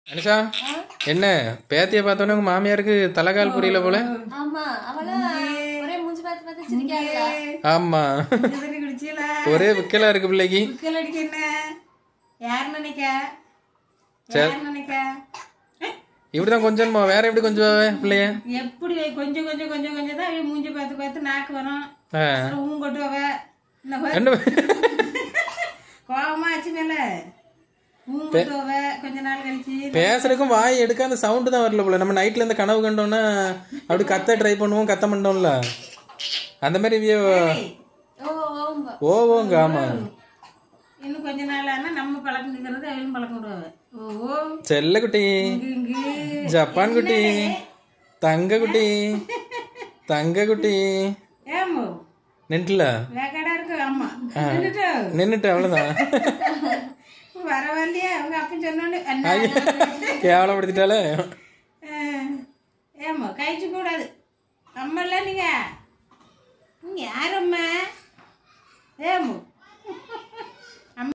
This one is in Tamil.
அனிஷா என்ன பேத்திய பார்த்தோன்னே உங்க மாமியாருக்கு தலைகால் புரியல போல ஆமா அவளும் ஒரே மூஞ்சி பார்த்து பார்த்து சிரிக்காங்களா ஆமா தண்ணி குடிச்சீல ஒரே விக்கலா இருக்கு பிள்ளைக்கு புக்கல் அடிக்க என்ன யார் நினைக்க யார் நினைக்க இப்படிதான் கொஞ்சம் வேற எப்படி கொஞ்சம் பிள்ளைய எப்படி கொஞ்சம் கொஞ்சம் கொஞ்சம் கொஞ்சம் தான் அவ மூஞ்சி பார்த்து பார்த்து நாக்கு வரும் ஆ. அப்புறம் ஊன் கொட்டுவ இந்த பாரு, என்ன கோவமா ஆச்சு மேல ஊன் கொட்டுவ கொஞ்ச நாள் கழிச்சு பேசுறதுக்கும் வாய் எடுக்க அந்த சவுண்டு தான் வரல போல நம்ம நைட்ல இந்த கனவு கண்டோம்னா அப்படி கத்த ட்ரை பண்ணுவோம் கத்த மாட்டோம்ல அந்த மாதிரி இவிய ஓ ஓம்ப ஓவோங்க ஆமா இன்னும் கொஞ்ச நாள் ஆனா நம்ம பழக்கம் நிற்கிறது அவளும் பழக்கம் விடுவாங்க ஓ ஓ செல்ல குட்டி இங்கு ஜப்பான் குட்டி தங்க குட்டி தங்க குட்டி ஏமோ நின்றுல வேக்காடா இருக்கு ஆமா நின்னுட்டு நின்னுட்டு அவ்வளவுதான் வரவாஇல்லையா அவங்க அப்பன் சொன்னோன்னு அண்ணா கேவலப்படுத்திட்டாலே அஹ், ஏம்மா கழிச்சு கூடாது அம்மா இல்லை நீங்க நீங்க யாரம்மா